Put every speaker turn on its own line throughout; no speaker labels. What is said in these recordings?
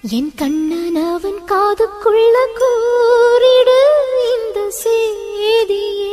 என் கண்ணன் அவன் காதுக்குள்ள கூறிடு இந்த செய்தியே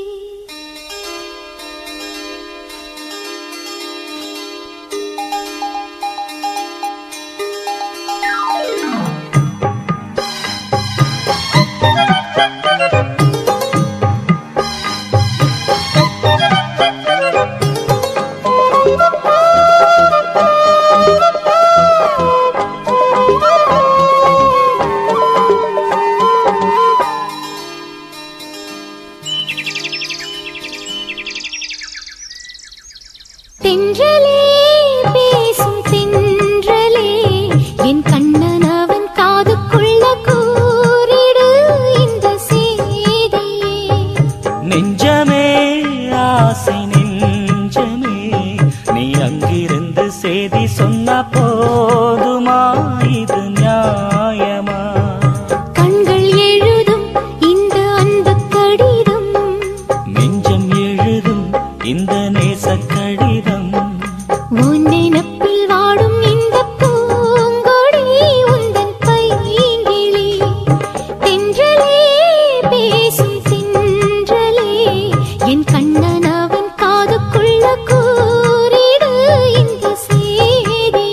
தென்றலே பேசும் தென்றலே என் கண்ணன் அவன் காதுக்குள்ள கூறிடு இந்த செய்தியே
நெஞ்சமே ஆசை நெஞ்சமே நீ அங்கிருந்து செய்தி சொன்ன போதுமா இது நியாயமா
கண்கள் எழுதும் இந்த அன்பு கடிதம்
நெஞ்சம் எழுதும் இந்த நேச கடிதம்
உன் நினப்பில் வாடும் இந்த பூங்கொடி உந்தன் பைங்கிளி தென்றலே பேசும் தென்றலே என் கண்ணன் அவன் காதுக்குள்ள கூறிடு இந்த செய்தியே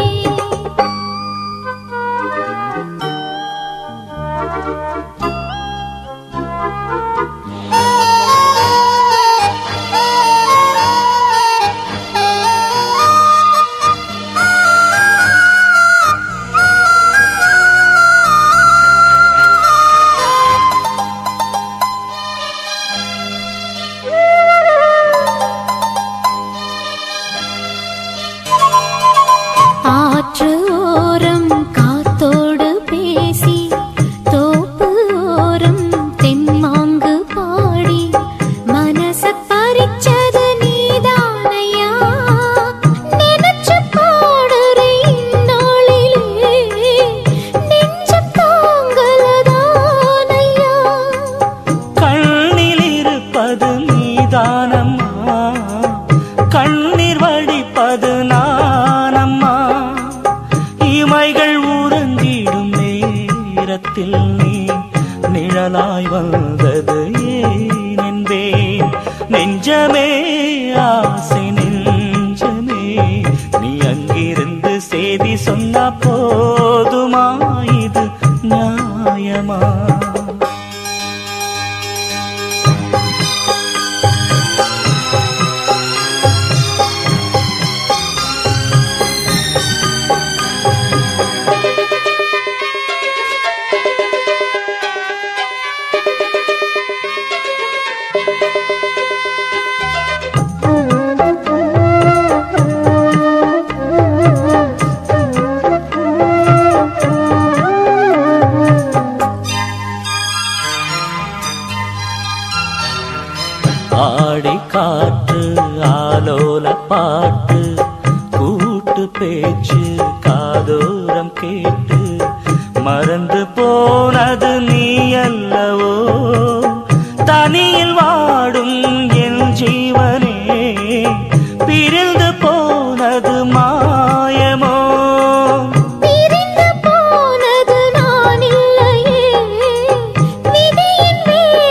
ஆற்று ஓரம் காத்தோடு பேசி தோப்பு ஓரம் தென்மாங்கு பாடி மனச பறிச்சது நீதானையா நினைச்சு பாடுறேன் இந்நாளிலே நெஞ்சு தாங்கலதானையா
கண்ணில் இருப்பது நீதானம்மா கண்ணீர் வடிப்பது நானம்மா இமைகள் உறங்கிடும் நேரத்தில் நீ நிழலாய் வந்தது ஏன் என்பேன் நெஞ்சமே ஆசை நெஞ்சமே நீ அங்கிருந்து செய்தி சொன்ன போதுமா இது நியாயமா ஆடி காற்று ஆலோல பாட்டு கூட்டு பேச்சு காதோரம் கேட்டு மறந்து போனது நீ அல்லவோ தனியில் வாடும் என் ஜீவனே பிரிந்து போனது மாயமோ
பிரிந்து போனது நான் இல்லையே விதியின்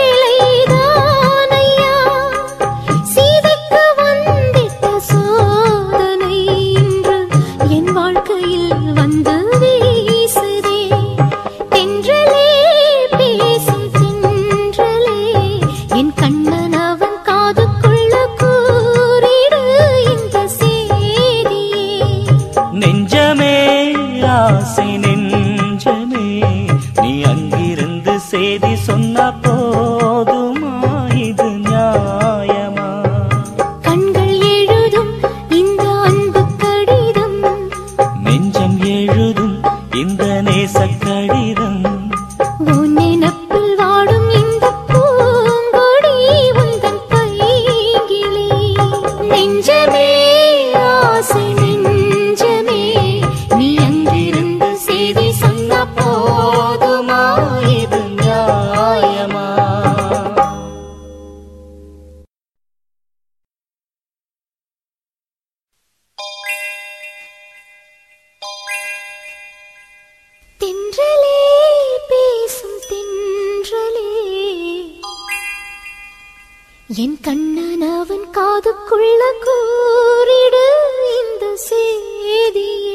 வேலைதானையா சீதைக்கு வந்திட்ட சோதனை இன்று என் வாழ்க்கையில் வந்து வீசுதே தென்றலே பேசும் தென்றலே என் கண்ணன் அவன் காதுக்குள்ள கூறிடு இந்த செய்தியே
நெஞ்சமே ஆசை நெஞ்சமே நீ அங்கிருந்து செய்தி சொன்ன போதுமா இது நியாயமா
கண்கள் எழுதும் இந்த அன்பு கடிதம்
நெஞ்சம் எழுதும் இந்த நேச கடிதம்
உன் நினப்பில் வாடும் இந்த பூங்கொடி உந்தன் பைங்கிளி நெஞ்சமே ஆசை நெஞ்சமே நீ அங்கிருந்து செய்தி சொன்ன போதுமா இது நியாயமா என் கண்ணன் அவன் காதுக்குள்ள கூறிடு இந்த செய்தியே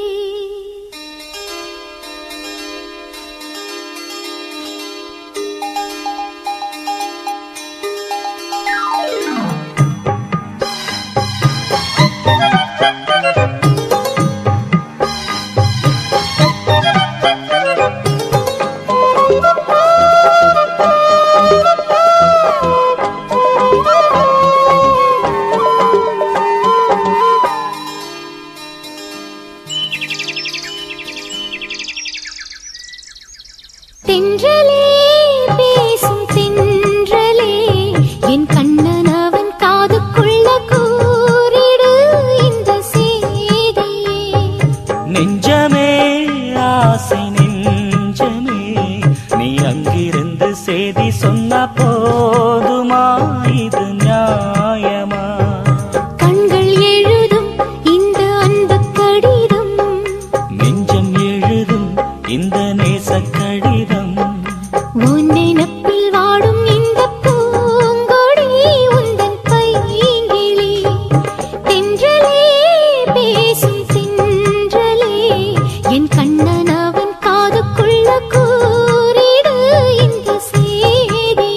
தென்றலே பேசும் தென்றலே என் கண்ணன் அவன் காதுக்குள்ள கூறிடு இந்த செய்தியே
நெஞ்சமே ஆசை நெஞ்சமே நீ அங்கிருந்து செய்தி சொன்ன போதுமா இது நியாயமா
கண்கள் எழுதும் இந்த அன்பு கடிதம்
நெஞ்சம் எழுதும் இந்த நேச கடிதம்
உன் நினப்பில் வாடும் இந்த பூங்கொடி உந்தன் பைங்கிளி தென்றலே பேசும் தென்றலே என் கண்ணன் அவன் காதுக்குள்ள கூறிடு இந்த செய்தியே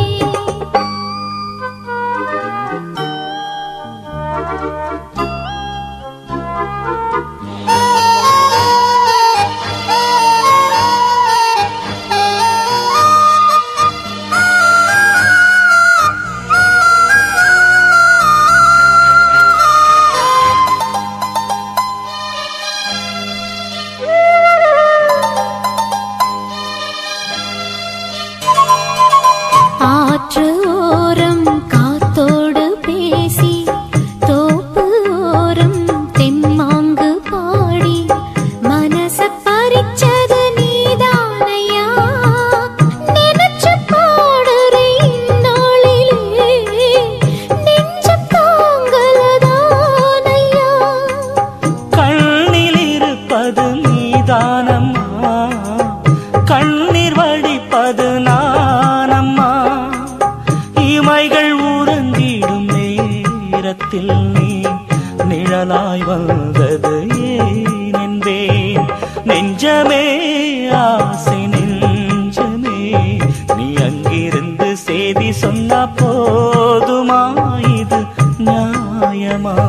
ஆற்று ஓரம் காத்தோடு பேசி தோப்பு ஓரம் தெம்மாங்கு பாடி மனச பறிச்சது நீதானையா நினைச்சு பாடுறேன் இந்நாளிலே நெஞ்சு தாங்கலதானையா
கண்ணில் இருப்பது நீதானம்மா கண்ணீர் வடிப்பது நானம்மா இமைகள் உறங்கிடும் நேரத்தில் நீ நிழலாய் வந்தது ஏன் என்பேன் நெஞ்சமே ஆசை நெஞ்சமே நீ அங்கிருந்து செய்தி சொன்ன போதுமா இது நியாயமா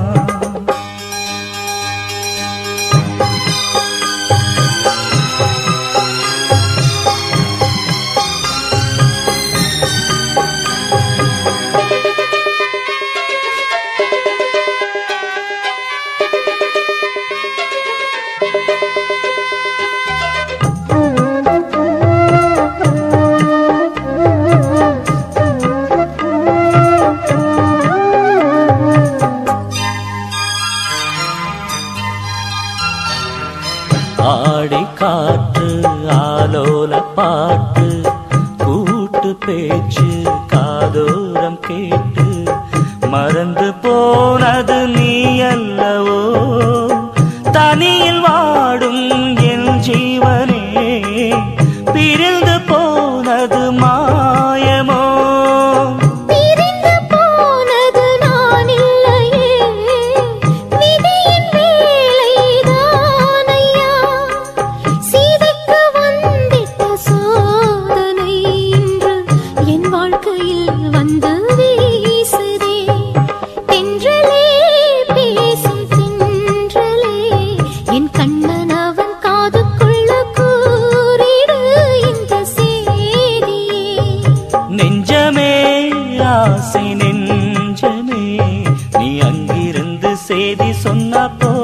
ஆடி காற்று ஆலோல பாட்டு கூட்டு பேச்சு காதோரம் கேட்டு மறந்து போனது நீ அல்லவோ தனியில் வாடும் என் ஜீவனே பிரிந்து போனது மாயமோ
பிரிந்து போனது நான் இல்லையே விதியின் வேலைதானையா சீதைக்கு வந்திட்ட சோதனை இன்று என் வாழ்க்கையில் வந்து வீசுதே தென்றலே பேசும் தென்றலே என் கண்ணன் அவன் காதுக்குள்ள கூறிடு இந்த செய்தியே
நெஞ்சமே ஆசை நெஞ்சமே நீ அங்கிருந்து செய்தி சொன்ன போ